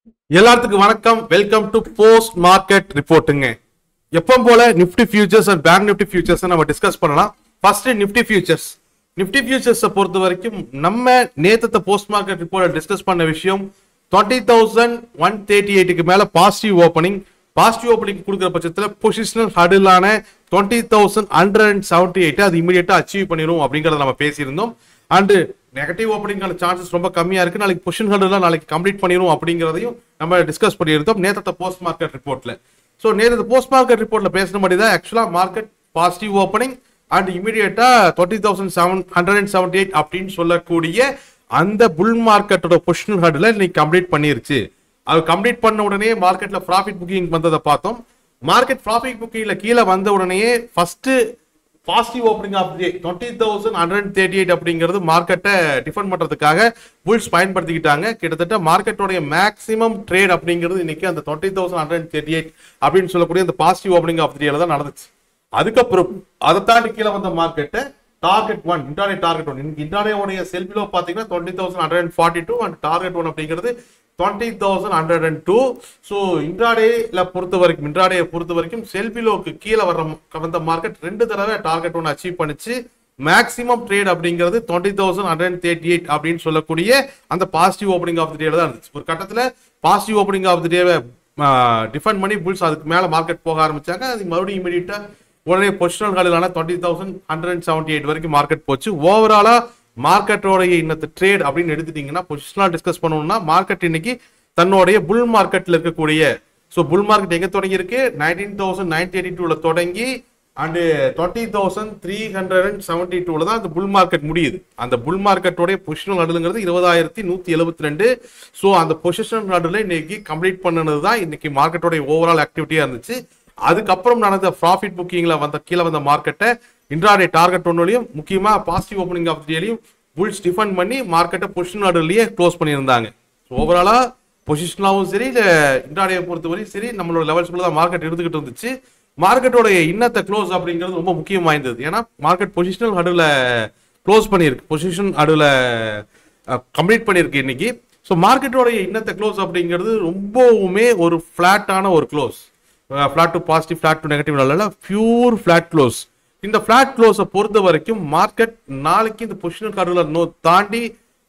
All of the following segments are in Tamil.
எல்லாத்துக்கும் வணக்கம் வெல்கம் டு போஸ்ட் மார்க்கெட் ரிப்போர்ட்டுங்க எப்பவும் போல nifty futures and bank nifty futures நம்ம டிஸ்கஸ் பண்ணலாம் ஃபர்ஸ்ட் நிஃப்டி ஃபியூச்சர்ஸ் நிஃப்டி ஃபியூச்சர்ஸை பொறுத்த வரைக்கும் நம்ம நேத்தத்தை போஸ்ட் மார்க்கெட் ரிப்போர்ட் டிஸ்கஸ் பண்ண விஷயம் டுவெண்ட்டி தௌசண்ட் ஒன் தேர்ட்டி எயிட்டுக்கு மேல பாசிட்டிவ் ஓப்பனிங் பாசிட்டிவ் ஓப்பனிங் கொடுக்குற பட்சத்தில் பொசிஷனல் ஹடிலான twenty thousand hundred and seventy eight அது இமீடியட்டா அச்சீவ் பண்ணிடும் அப்படிங்கறத நம்ம பேசியிருந்தோம் அண்ட் நெகட்டிவ் ஓப்பனிங்கான சான்சஸ் ரொம்ப கம்மியா இருக்கு நாளைக்கு பொசிஷன் ஹண்டர்லாம் நாளைக்கு கம்ப்ளீட் பண்ணிடும் அப்படிங்கிறதையும் நம்ம டிஸ்கஸ் பண்ணியிருந்தோம் நேற்று போஸ்ட் மார்க்கெட் ரிப்போர்ட்ல ஸோ நேற்று போஸ்ட் மார்க்கெட் ரிப்போர்ட்ல பேசுன மாதிரி தான் ஆக்சுவலா மார்க்கெட் பாசிட்டிவ் ஓப்பனிங் அண்ட் இமீடியட்டா twenty thousand seven hundred and seventy eight அப்படின்னு சொல்லக்கூடிய அந்த புல் மார்க்கெட்டோட பொசிஷனல் ஹண்டில் இன்னைக்கு கம்ப்ளீட் பண்ணிருச்சு அது கம்ப்ளீட் பண்ண உடனே மார்க்கெட்ல ப்ராஃபிட் புக்கிங் வந்ததை பார்த்தோம் மார்க்கெட் ப்ராஃபிட் புக்கிங்ல கீழே வந்த உடனே first positive opening of day twenty thousand hundred thirty eight அப்படிங்கிறது மார்க்கெட்டை டிஃபெண்ட் பண்றதுக்காக புல்ஸ் பயன்படுத்திக்கிட்டாங்க கிட்டத்தட்ட மார்க்கெட்டோடைய மேக்ஸிமம் ட்ரேட் அப்படிங்கிறது இன்னைக்கு அந்த twenty thousand hundred thirty eight அப்படின்னு சொல்லக்கூடிய அந்த பாசிட்டிவ் ஓப்பனிங் ஆஃப் டேல தான் நடந்துச்சு அதுக்கப்புறம் அதை தாண்டி கீழே வந்த மார்க்கெட்டை target one intraday target one intraday உடைய செல்பிலோ பாத்தீங்கன்னா twenty thousand hundred and forty two and target one அப்படிங்கிறது twenty thousand hundred and two so இன்ட்ராடேல பொறுத்த வரைக்கும் இன்ட்ராடே பொறுத்த வரைக்கும் செல்பிலோக்கு கீழே வர்ற வந்த மார்க்கெட் ரெண்டு தடவை டார்கெட் ஒன்று அச்சீவ் பண்ணிச்சு மேக்ஸிமம் ட்ரேட் அப்படிங்கிறது twenty thousand hundred thirty eight அப்படின்னு சொல்லக்கூடிய அந்த பாசிட்டிவ் ஓப்பனிங் ஆஃப் த டேல தான் இருந்துச்சு ஒரு கட்டத்தில் பாசிட்டிவ் ஓப்பனிங் ஆஃப் த டேவை டிஃபெண்ட் பண்ணி புல்ஸ் அதுக்கு மேலே மார்க்கெட் போக ஆரம்பிச்சாங்க அது மறுபடியும் இமீடியட்டா உடனே பொசிஷனல் காலிலான twenty thousand hundred and seventy eight வரைக்கும் மார்க்கெட் போச்சு ஓவராலா மார்க்கெட்டோடைய இன்னத்து ட்ரேட் அப்படின்னு எடுத்துட்டீங்கன்னா பொசிஷனலா டிஸ்கஸ் பண்ணணும்னா மார்க்கெட் இன்னைக்கு தன்னுடைய புல் மார்க்கெட்ல இருக்கக்கூடிய ஸோ புல் மார்க்கெட் எங்க தொடங்கி இருக்கு நைன்டீன் தௌசண்ட் நைன்டி எயிட்டி டூல தொடங்கி and twenty thousand three hundred and seventy டூல தான் அந்த புல் மார்க்கெட் முடியுது அந்த புல் மார்க்கெட்டோடைய பொசிஷனல் நடுங்கிறது இருபதாயிரத்தி நூத்தி எழுபத்தி ரெண்டு ஸோ அந்த பொசிஷனல் நடுல இன்னைக்கு கம்ப்ளீட் பண்ணது தான் இன்னைக்கு மார்க்கெட்டோடைய ஓவரால் ஆக்டிவிட்டியா இருந்துச்சு அதுக்கப்புறம் நடந்த ப்ராஃபிட் புக்கிங்ல வந்த கீழே வந்த மார்க்கெட்டை இன்ட்ராடே டார்கெட் ஒன்றுலையும் முக்கியமா பாசிட்டிவ் ஓப்பனிங் ஆஃப் டேலையும் புல்ஸ் டிஃபெண்ட் பண்ணி மார்க்கெட்டை பொசிஷன் ஆர்டர்லயே க்ளோஸ் பண்ணியிருந்தாங்க ஓவராலா பொசிஷனாகவும் சரி இல்லை இன்ட்ராடே பொறுத்தவரையும் சரி நம்மளோட லெவல்ஸ்குள்ள தான் மார்க்கெட் இருந்துகிட்டு இருந்துச்சு மார்க்கெட்டோடைய இன்னத்தை க்ளோஸ் அப்படிங்கிறது ரொம்ப முக்கியம் வாய்ந்தது ஏன்னா மார்க்கெட் பொசிஷனல் ஹடுல க்ளோஸ் பண்ணியிருக்கு பொசிஷன் ஹடுல கம்ப்ளீட் பண்ணியிருக்கு இன்னைக்கு ஸோ மார்க்கெட்டோடைய இன்னத்தை க்ளோஸ் அப்படிங்கிறது ரொம்பவுமே ஒரு ஃப்ளாட்டான ஒரு close flat to positive flat to negative நல்ல பியூர் ஃபிளாட் க்ளோஸ் இந்த ஃபிளாட் க்ளோஸை பொறுத்த வரைக்கும் மார்க்கெட் நாளைக்கு இந்த பொசிஷனல் கார்டுல நோ தாண்டி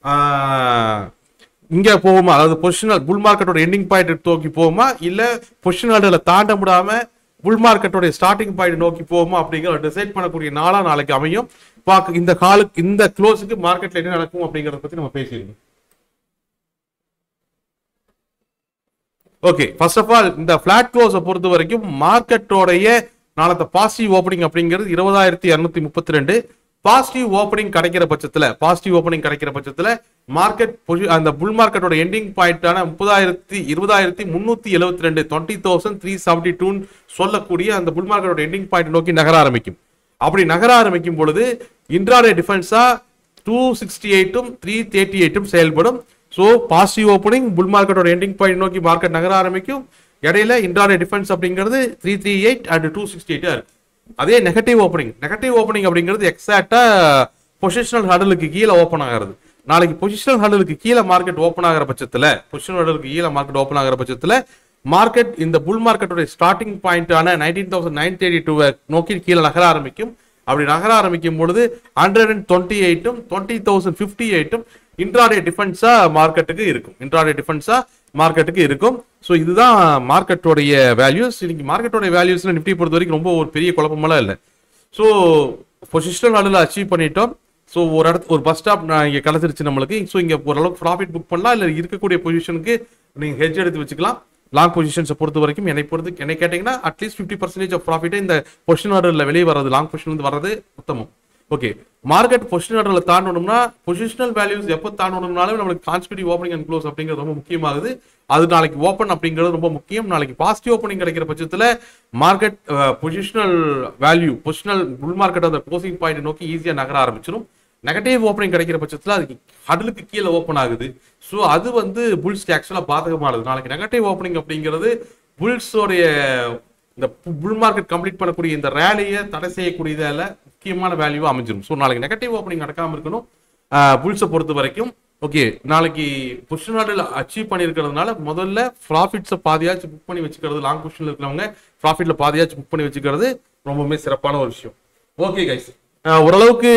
ஆஹ், இங்க போகுமா அதாவது பொசிஷனல் புல் மார்க்கெட்டோட எண்டிங் பாயிண்ட் நோக்கி போகுமா இல்ல பொசிஷன் கார்டுல தாண்ட முடியாம புல் மார்க்கெட்டோட ஸ்டார்டிங் பாயிண்ட் நோக்கி போகுமா அப்படிங்கிற டிசைட் பண்ணக்கூடிய நாளா நாளைக்கு அமையும் பார்க்க இந்த காலுக்கு இந்த க்ளோஸுக்கு மார்க்கெட்ல என்ன நடக்கும் அப்படிங்கறத பத்தி நம்ம பேசியிருக்கோம் ஓகே ஃபர்ஸ்ட் ஆஃப் ஆல் இந்த ஃபிளாட் க்ளோஸை பொறுத்த வரைக்கும் மார்க்கெட்டோடைய நாளத்த பாசிட்டிவ் ஓப்பனிங் அப்படிங்கிறது இருபதாயிரத்தி இரநூத்தி முப்பத்தி ரெண்டு பாசிட்டிவ் ஓப்பனிங் கிடைக்கிற பட்சத்துல பாசிட்டிவ் ஓப்பனிங் கிடைக்கிற பட்சத்துல மார்க்கெட் அந்த புல் மார்க்கெட்டோட எண்டிங் பாயிண்டான முப்பதாயிரத்தி இருபதாயிரத்தி முன்னூத்தி எழுபத்தி ரெண்டு டுவெண்ட்டி தௌசண்ட் த்ரீ செவன்டி டூன்னு சொல்லக்கூடிய அந்த புல் மார்க்கெட்டோட எண்டிங் பாயிண்ட் நோக்கி நகர ஆரம்பிக்கும் அப்படி நகர ஆரம்பிக்கும் பொழுது இன்ட்ராடே டிஃபென்ஸா டூ சிக்ஸ்டி எயிட்டும் த்ரீ தேர்ட்டி எயிட்டும் செயல்படும் ஸோ பாசிட்டிவ் ஓப்பனிங் புல் மார்க்கெட்டோட எண்டிங் பாயிண்ட் நோக்கி மார்க்கெட் நகர ஆரம்பிக்கும் இடையில இன்ட்ராடே டிஃபென்ஸ் அப்படிங்கிறது three three eight and two sixty எயிட்டா இருக்கு அதே நெகட்டிவ் ஓப்பனிங் நெகட்டிவ் ஓப்பனிங் அப்படிங்கிறது எக்ஸாக்டா பொசிஷனல் ஹடலுக்கு கீழே ஓப்பன் ஆகிறது நாளைக்கு பொசிஷனல் ஹடலுக்கு கீழே மார்க்கெட் ஓப்பன் ஆகிற பட்சத்துல பொசிஷனல் ஹடலுக்கு கீழே மார்க்கெட் ஓப்பன் ஆகிற பட்சத்துல மார்க்கெட் இந்த புல் மார்க்கெட்டோட ஸ்டார்டிங் பாயிண்டான nineteen thousand nine thirty two நோக்கி கீழே நகர ஆரம்பிக்கும் அப்படி நகர ஆரம்பிக்கும் பொழுது ஹண்ட்ரட் அண்ட் டுவெண்ட்டி எயிட்டும் டுவெண்ட்டி தௌசண்ட் ஃபிஃப்டி எயிட்டும் இன்ட்ராடே டிஃபென்ஸா மார்க்கெட்டுக்கு இருக்கும் இன்ட்ராடே டிஃபென்ஸா மார்க்கெட்டுக்கு இருக்கும் ஸோ இதுதான் மார்க்கெட்டோடைய வேல்யூஸ் இன்னைக்கு மார்க்கெட்டோட வேல்யூஸ்ல நிஃப்டி பொறுத்த வரைக்கும் ரொம்ப ஒரு பெரிய குழப்பமெல்லாம் இல்லை ஸோ பொசிஷனல் நாளில் அச்சீவ் பண்ணிட்டோம் ஸோ ஒரு இடத்து ஒரு பஸ் ஸ்டாப் நான் இங்கே கிடச்சிருச்சு நம்மளுக்கு ஸோ இங்கே ஓரளவுக்கு ப்ராஃபிட் புக் பண்ணலாம் இல்லை இருக்கக்கூடிய பொசிஷனுக்கு நீங்கள் ஹெட்ஜ் எடுத்து வச்சுக்கலாம் லாங் பொசிஷன்ஸை பொறுத்த வரைக்கும் என்னை பொறுத்து என்னை கேட்டிங்கன்னா அட்லீஸ்ட் ஃபிஃப்டி பர்சன்டேஜ் ஆஃப் ப்ராஃபிட்டே இந்த பொசிஷன் ஆர்டரில் வெளியே வர்றது லாங் பொசிஷன் வந்து வர்றது உத்தமம் ஓகே மார்க்கெட் பொசிஷன் ஆர்டரில் தாண்டணும்னா பொசிஷனல் வேல்யூஸ் எப்போ தாண்டணும்னாலும் நம்மளுக்கு கான்ஸ்பிட்டிவ் ஓப்பனிங் அண்ட் க்ளோஸ் அப்படிங்கிறது ரொம்ப முக்கியமாகுது அது நாளைக்கு ஓப்பன் அப்படிங்கிறது ரொம்ப முக்கியம் நாளைக்கு பாசிட்டிவ் ஓப்பனிங் கிடைக்கிற பட்சத்தில் market positional value positional bull market அந்த க்ளோசிங் பாயிண்ட் நோக்கி ஈஸியாக நகர ஆரம்பிச்சிடும் நெகட்டிவ் ஓப்பனிங் கிடைக்கிற பட்சத்தில் அதுக்கு ஹடலுக்கு கீழே ஓப்பன் ஆகுது ஸோ அது வந்து புல்ஸ்க்கு ஆக்சுவலாக பாதகமானது நாளைக்கு நெகட்டிவ் ஓப்பனிங் அப்படிங்கிறது புல்ஸோடைய இந்த புல் மார்க்கெட் கம்ப்ளீட் பண்ணக்கூடிய இந்த ரேலியை தடை செய்யக்கூடியதால முக்கியமான வேல்யூ அமைஞ்சிடும் ஸோ நாளைக்கு நெகட்டிவ் ஓப்பனிங் நடக்காம இருக்கணும் புல்ஸை பொறுத்த வரைக்கும் ஓகே நாளைக்கு பொசிஷன் ஆர்டர் அச்சீவ் பண்ணியிருக்கிறதுனால முதல்ல ப்ராஃபிட்ஸை பாதியாச்சும் புக் பண்ணி வச்சுக்கிறது லாங் பொசிஷனில் இருக்கிறவங்க ப்ராஃபிட்ல பாதியாச்சும் புக் பண்ணி வச்சுக்கிறது ரொம்பவுமே சிறப்பான ஒரு விஷயம் ஓகே கைஸ் ஓரளவுக்கு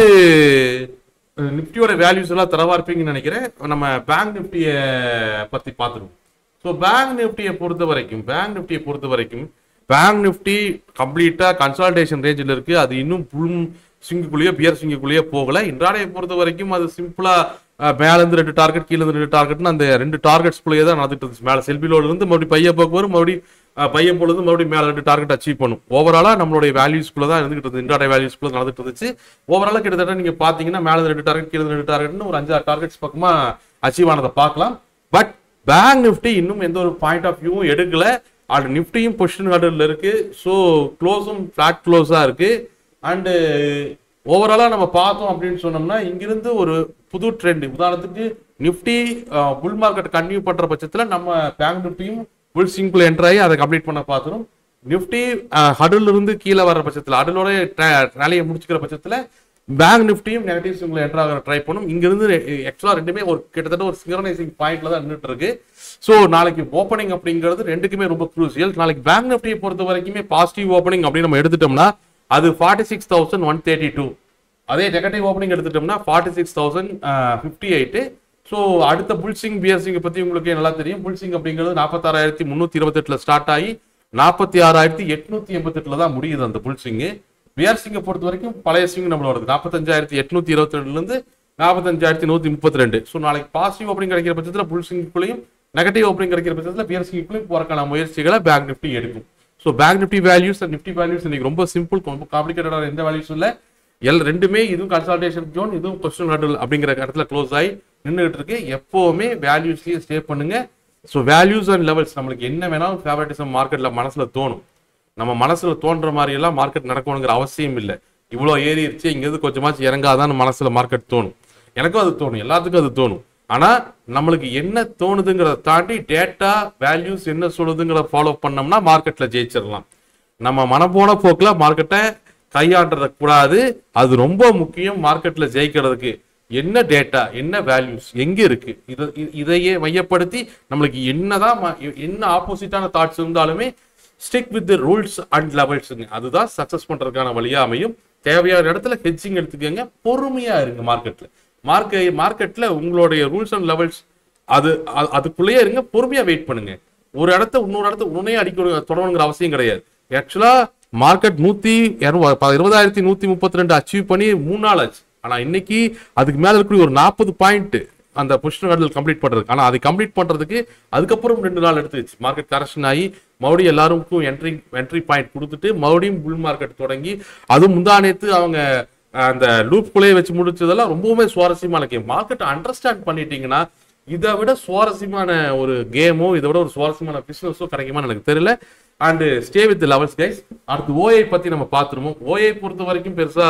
நிஃப்டியோட வேல்யூஸ் எல்லாம் தரவா இருப்பீங்கன்னு நினைக்கிறேன் நம்ம பேங்க் நிஃப்டியை பத்தி பார்த்துருவோம் ஸோ பேங்க் நிஃப்டியை பொறுத்த வரைக்கும் பேங்க் நிஃப்டியை பொறுத்த வரைக்கும் பேங்க் நிஃப்டி கம்ப்ளீட்டா கன்சால்டேஷன் ரேஞ்சில் இருக்கு அது இன்னும் புல் சிங்குக்குள்ளேயோ பியர் சிங்குக்குள்ளேயோ போகல இன்றாடைய பொறுத்த வரைக்கும் அது சிம்பிளா அஹ், மேல இருந்து ரெண்டு டார்கெட் கீழ இருந்து ரெண்டு டார்கெட்னு அந்த ரெண்டு டார்கெட்ஸ் குள்ளேயே தான் நடந்துட்டு இருந்துச்சு மேல செல்பிலோட இருந்து மறுபடியும் பைய போக்கு வரும் மறுபடியும் அஹ், பையன் பொழுது மறுபடியும் மேல ரெண்டு டார்கெட் அச்சீவ் பண்ணும் ஓவராலா நம்மளுடைய வேல்யூஸ்குள்ள தான் இருந்துகிட்டு இருந்தது இன்றாடைய வேல்யூஸ்குள்ள நடந்துட்டு இருந்துச்சு ஓவராலா கிட்டத்தட்ட நீங்க பாத்தீங்கன்னா மேல இருந்து ரெண்டு டார்கெட் கீழ இருந்து ரெண்டு டார்கெட்னு ஒரு அஞ்சாறு டார்கெட்ஸ் பக்கமா அச்சீவ் ஆனதை பார்க்கலாம் பட் பேங்க் நிஃப்டி இன்னும் எந்த ஒரு பாயிண்ட் ஆஃப் வியூவும் எடுக்கல அது நிஃப்டியும் பொசிஷன் ஆர்டர்ல இருக்கு ஸோ க்ளோஸும் ஃபிளாட் க்ளோஸா இருக்கு அண்டு ஓவராலா நம்ம பார்த்தோம் அப்படின்னு சொன்னோம்னா இங்கிருந்து ஒரு புது ட்ரெண்ட் உதாரணத்துக்கு நிஃப்டி புல் மார்க்கெட் கன்டினியூ பண்ற பட்சத்துல நம்ம பேங்க் நிஃப்டியும் புல் சிங்குல என்டர் ஆகி அதை கம்ப்ளீட் பண்ண பார்த்துரும் நிஃப்டி ஹடில் இருந்து கீழே வர்ற பட்சத்துல ஹடிலோட ரேலியை முடிச்சுக்கிற பட்சத்துல பேங்க் நிஃப்டியும் நெகட்டிவ் சிங்கிள் என்டர் ஆகிற ட்ரை பண்ணும் இங்க இருந்து ஆக்சுவலா ரெண்டுமே ஒரு கிட்டத்தட்ட ஒரு சிங்கரனைசிங் பாயிண்ட்ல தான் நின்றுட்டு இருக்கு ஸோ நாளைக்கு ஓப்பனிங் அப்படிங்கிறது ரெண்டுக்குமே ரொம்ப குரூசியல் நாளைக்கு பேங்க் நிஃப்டியை பொறுத்த வரைக்குமே பாசிட்டிவ் ஓப்பனிங் அப்படின்னு நம்ம எடுத்துட்டோம்னா அது forty six thousand one thirty two அதே நெகட்டிவ் ஓப்பனிங் எடுத்துட்டோம்னா forty six thousand fifty eight so அடுத்த புல்சிங் பியர்சிங் பத்தி உங்களுக்கு நல்லா தெரியும் புல்சிங் அப்படிங்கிறது நாற்பத்தாறாயிரத்தி முந்நூற்றி இருபத்தெட்டுல ஸ்டார்ட் ஆகி நாற்பத்தி ஆறாயிரத்தி எட்நூத்தி எண்பத்தெட்டுல தான் முடியுது அந்த புல்சிங் பிஆர்சிங்கை பொறுத்த வரைக்கும் பழைய ஸ்விங் நம்மளோட நாற்பத்தஞ்சாயிரத்தி எட்நூத்தி இருபத்தி ரெண்டுல இருந்து நாற்பத்தஞ்சாயிரத்தி நூத்தி முப்பத்தி ரெண்டு ஸோ நாளைக்கு பாசிட்டிவ் ஓப்பனிங் கிடைக்கிற பட்சத்தில் புல்சிங்குள்ளேயும் நெகட்டிவ் ஓப்பனிங் கிடைக்கிற பட்சத்தில் பிஆர்சிங்குள்ளேயும் போறக்கான முயற்சிகளை பேங்க் நிஃப்டி எடுக்கும் so bank nifty values and nifty values இன்னைக்கு ரொம்ப சிம்பிள் ரொம்ப காம்ப்ளிகேட்டடான எந்த வேல்யூஸ் இல்லை எல் ரெண்டுமே இதுவும் கன்சல்டேஷன் ஜோன் இதுவும் கொஸ்டின் ஹேண்டில் அப்படிங்கிற இடத்துல க்ளோஸ் ஆகி நின்றுகிட்டு இருக்கு எப்பவுமே வேல்யூஸ்லயே ஸ்டே பண்ணுங்க ஸோ வேல்யூஸ் அண்ட் லெவல்ஸ் நம்மளுக்கு என்ன வேணாலும் ஃபேவரட்டிசம் மார்க்கெட்ல மனசுல தோணும் நம்ம மனசுல தோன்ற மாதிரி எல்லாம் மார்க்கெட் நடக்கணுங்கிற அவசியம் இல்லை இவ்வளோ ஏறிடுச்சு இங்கேருந்து கொஞ்சமாச்சும் இறங்காதான் மனசுல மார்க்கெட் தோணும் எனக்கும் அது தோணும் எல்லாத்துக்கும் அது தோணும் ஆனா நம்மளுக்கு என்ன தோணுதுங்கிறத தாண்டி டேட்டா வேல்யூஸ் என்ன சொல்லுதுங்கிறத ஃபாலோ பண்ணோம்னா மார்க்கெட்ல ஜெயிச்சிடலாம் நம்ம மனம் போன போக்குல மார்க்கெட்டை கையாண்டுற கூடாது அது ரொம்ப முக்கியம் மார்க்கெட்ல ஜெயிக்கிறதுக்கு என்ன டேட்டா என்ன வேல்யூஸ் எங்க இருக்கு இத இ- இதையே மையப்படுத்தி நம்மளுக்கு என்னதான் ம- என்ன ஆப்போசிட்டான தாட்ஸ் இருந்தாலுமே ஸ்டிக் வித் ரூல்ஸ் அண்ட் லெவல்ஸுங்க அதுதான் சக்சஸ் பண்றதுக்கான வழியா அமையும் தேவையான இடத்துல ஹெட்ஜிங் எடுத்துக்கோங்க பொறுமையா இருங்க மார்க்கெட்ல மார்க்கெட் மார்க்கெட்ல உங்களுடைய ரூல்ஸ் அண்ட் லெவல்ஸ் அது அது- அதுக்குள்ளேயே இருங்க பொறுமையா வெயிட் பண்ணுங்க ஒரு இடத்த இன்னொரு இடத்த உடனே அடிக்க தொடரணுங்கிற அவசியம் கிடையாது ஆக்சுவலா மார்க்கெட் நூத்தி இருநூ- ப- இருபதாயிரத்தி நூத்தி முப்பத்தி ரெண்டு அச்சீவ் பண்ணி மூணு நாள் ஆச்சு ஆனா இன்னைக்கு அதுக்கு மேல இருக்கக்கூடிய ஒரு நாற்பது பாயிண்ட் அந்த புஷ் ஹேண்டில் கம்ப்ளீட் பண்றதுக்கு ஆனா அதை கம்ப்ளீட் பண்றதுக்கு அதுக்கப்புறம் ரெண்டு நாள் எடுத்துச்சு மார்க்கெட் கரெக்ஷன் ஆகி மறுபடியும் எல்லாருக்கும் என்ட்ரி என்ட்ரி பாயிண்ட் கொடுத்துட்டு மறுபடியும் புல் மார்க்கெட் தொடங்கி அதுவும் முந்தா நேத்து அவங்க அஹ், அந்த லூப் குள்ளேயே வச்சு முடிச்சதெல்லாம் ரொம்பவுமே சுவாரஸ்யமான கேம் மார்க்கெட் அண்டர்ஸ்டாண்ட் பண்ணிட்டீங்கன்னா இதை விட சுவாரஸ்யமான ஒரு கேமோ இதை விட ஒரு சுவாரஸ்யமான பிசினஸோ கிடைக்குமான்னு எனக்கு தெரியல and stay with levels guys அடுத்து ஓஐ பத்தி நம்ம பார்த்துருவோம் ஓஐ பொறுத்த வரைக்கும் பெருசா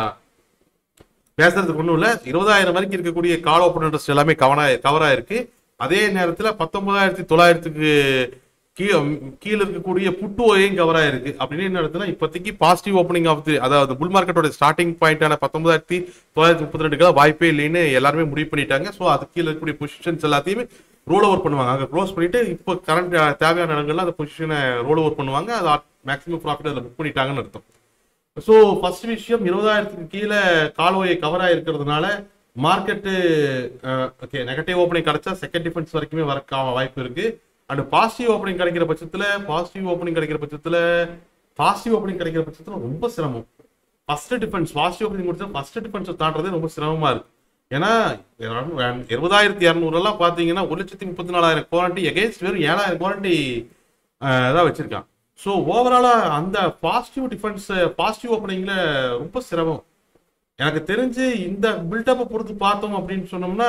பேசுறதுக்கு ஒண்ணும் இல்ல இருபதாயிரம் வரைக்கும் இருக்கக்கூடிய கால் ஓப்பன் இன்ட்ரெஸ்ட் எல்லாமே கவனா கவரா இருக்கு அதே நேரத்துல பத்தொன்பதாயிரத்தி தொள்ளாயிரத்துக்கு கீழே கீழே இருக்கக்கூடிய புட்டு ஓயும் கவரா இருக்கு அப்படின்னு என்ன நடத்துனா இப்போதைக்கு பாசிட்டிவ் ஓப்பனிங் ஆஃப் தி அதாவது புல் மார்க்கெட்டோட ஸ்டார்டிங் பாயிண்டான பத்தொன்பதாயிரத்தி தொள்ளாயிரத்தி முப்பத்தி ரெண்டுக்கு வாய்ப்பே இல்லைன்னு எல்லாருமே முடிவு பண்ணிட்டாங்க ஸோ அது கீழே இருக்கக்கூடிய பொசிஷன்ஸ் எல்லாத்தையுமே ரோல் ஓவர் பண்ணுவாங்க அங்கே க்ளோஸ் பண்ணிட்டு இப்போ கரண்ட் தேவையான இடங்கள்ல அந்த பொசிஷனை ரோல் ஓவர் பண்ணுவாங்க அது மேக்ஸிமம் ப்ராஃபிட் அதில் புக் பண்ணிட்டாங்கன்னு அர்த்தம் ஸோ ஃபர்ஸ்ட் விஷயம் இருபதாயிரத்துக்கு கீழே கால்வாயை கவர் ஆயிருக்கிறதுனால மார்க்கெட்டு ஓகே நெகட்டிவ் ஓப்பனிங் கிடைச்சா செகண்ட் டிஃபென்ஸ் வரைக்குமே வர வாய்ப்பு இருக்கு அண்ட் பாசிட்டிவ் ஓப்பனிங் கிடைக்கிற பட்சத்துல பாசிட்டிவ் ஓப்பனிங் கிடைக்கிற பட்சத்துல பாசிட்டிவ் ஓப்பனிங் கிடைக்கிற பட்சத்துல ரொம்ப சிரமம் ஃபர்ஸ்ட் டிஃபென்ஸ் பாசிட்டிவ் ஓப்பனிங் முடிச்சா ஃபர்ஸ்ட் டிஃபென்ஸ் தாண்டதே ரொம்ப சிரமமா இருக்கு ஏன்னா இருபதாயிரத்தி இரநூறு எல்லாம் பாத்தீங்கன்னா ஒரு லட்சத்தி முப்பத்தி நாலாயிரம் குவாலிட்டி எகேன்ஸ்ட் வெறும் ஏழாயிரம் குவாலிட்டி தான் வச்சிருக்கான் ஸோ ஓவராலா அந்த பாசிட்டிவ் டிஃபென்ஸ் பாசிட்டிவ் ஓப்பனிங்ல ரொம்ப சிரமம் எனக்கு தெரிஞ்சு இந்த பில்டப்பை பொறுத்து பார்த்தோம் அப்படின்னு சொன்னோம்னா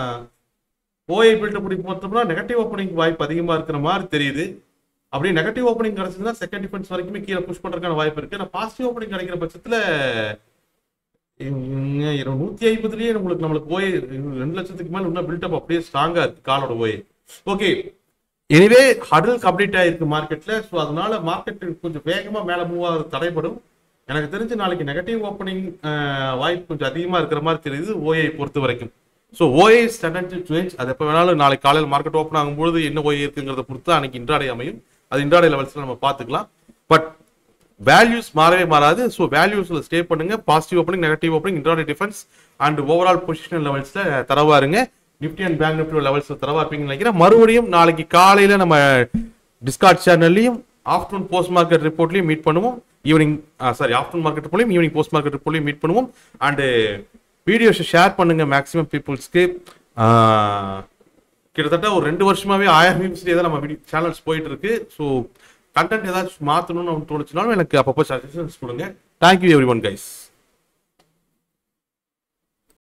ஓஐ பில்டப் படி பார்த்தோம்னா நெகட்டிவ் ஓப்பனிங் வாய்ப்பு அதிகமா இருக்கிற மாதிரி தெரியுது அப்படி நெகட்டிவ் ஓப்பனிங் கிடைச்சதுன்னா செகண்ட் டிஃபென்ஸ் வரைக்குமே கீழே புஷ் பண்றதுக்கான வாய்ப்பு இருக்கு ஆனால் பாசிட்டிவ் ஓப்பனிங் கிடைக்கிற பட்சத்துல இங்க இரு- நூத்தி ஐம்பதுலயே நம்மளுக்கு நம்மளுக்கு ஓய் ரெண்டு லட்சத்துக்கு மேல இன்னும் பில்டப் அப்படியே ஸ்ட்ராங்கா இருக்கு காலோட ஓய் ஓகே எனிவே ஹடல் கம்ப்ளீட் ஆயிருக்கு மார்க்கெட்ல ஸோ அதனால மார்க்கெட் கொஞ்சம் வேகமா மேல மூவ் ஆகுறது தடைப்படும் எனக்கு தெரிஞ்சு நாளைக்கு நெகட்டிவ் ஓப்பனிங் வாய்ப்பு கொஞ்சம் அதிகமா இருக்கிற மாதிரி தெரியுது ஓஐ பொறுத்த வரைக்கும் ஸோ ஓஏ ஸ்டாண்டர்ட் சேஞ்ச் அது எப்போ வேணாலும் நாளைக்கு காலையில் மார்க்கெட் ஓப்பன் ஆகும்போது என்ன ஓஏ இருக்குங்கிறத பொறுத்து அன்னைக்கு இன்ட்ராடே அமையும் அது இன்ட்ராடே லெவல்ஸில் நம்ம பார்த்துக்கலாம் பட் வேல்யூஸ் மாறவே மாறாது ஸோ வேல்யூஸில் ஸ்டே பண்ணுங்க positive opening negative opening intraday defence and overall positional லெவல்ஸில் தரவா இருங்க நிஃப்டி அண்ட் பேங்க் நிஃப்டி லெவல்ஸில் தரவா இருப்பீங்கன்னு நினைக்கிறேன் மறுபடியும் நாளைக்கு காலையில் நம்ம டிஸ்கார்ட் சேனல்லையும் ஆஃப்டர்நூன் போஸ்ட் மார்க்கெட் ரிப்போர்ட்லையும் மீட் பண்ணுவோம் ஈவினிங் சாரி ஆஃப்டர்நூன் மார்க்கெட் ரிப்போர்ட்லையும் ஈவினிங் போஸ்ட் மார்க்கெட் ரிப்போர்ட்லையும் மீட் பண்ணுவோம் அண்டு வீடியோஸை ஷேர் பண்ணுங்க மேக்ஸிமம் பீப்புள்ஸ்க்கு கிட்டத்தட்ட ஒரு ரெண்டு வருஷமாவே ஆயிரம் வியூஸ்லேயே தான் நம்ம வீடியோ சேனல்ஸ் போயிட்டு இருக்கு ஸோ கண்டென்ட் ஏதாச்சும் மாற்றணும்னு தோணுச்சுனாலும் எனக்கு அப்பப்போ சஜஷன்ஸ் கொடுங்க தேங்க்யூ எவ்ரி ஒன் கைஸ்